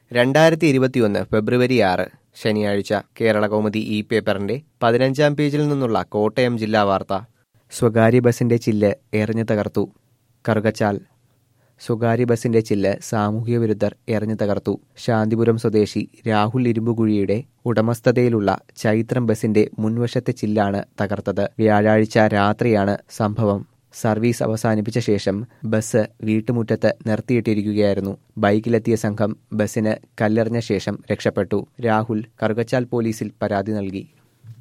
രണ്ടായിരത്തി ഇരുപത്തിയൊന്ന് ഫെബ്രുവരി ആറ് ശനിയാഴ്ച കേരള കൗമുദി ഇ പേപ്പറിന്റെ പതിനഞ്ചാം പേജിൽ നിന്നുള്ള കോട്ടയം ജില്ലാ വാർത്ത സ്വകാര്യ ബസിന്റെ ചില്ല് എറിഞ്ഞു തകർത്തു കറുകച്ചാൽ സ്വകാര്യ ബസിന്റെ ചില്ല് സാമൂഹ്യ വിരുദ്ധർ എറിഞ്ഞു തകർത്തു ശാന്തിപുരം സ്വദേശി രാഹുൽ ഇരുമ്പുകുഴിയുടെ ഉടമസ്ഥതയിലുള്ള ചൈത്രം ബസിന്റെ മുൻവശത്തെ ചില്ലാണ് തകർത്തത് വ്യാഴാഴ്ച രാത്രിയാണ് സംഭവം സർവീസ് അവസാനിപ്പിച്ച ശേഷം ബസ് വീട്ടുമുറ്റത്ത് നിർത്തിയിട്ടിരിക്കുകയായിരുന്നു ബൈക്കിലെത്തിയ സംഘം ബസിന് കല്ലെറിഞ്ഞ ശേഷം രക്ഷപ്പെട്ടു രാഹുൽ കറുകച്ചാൽ പോലീസിൽ പരാതി നൽകി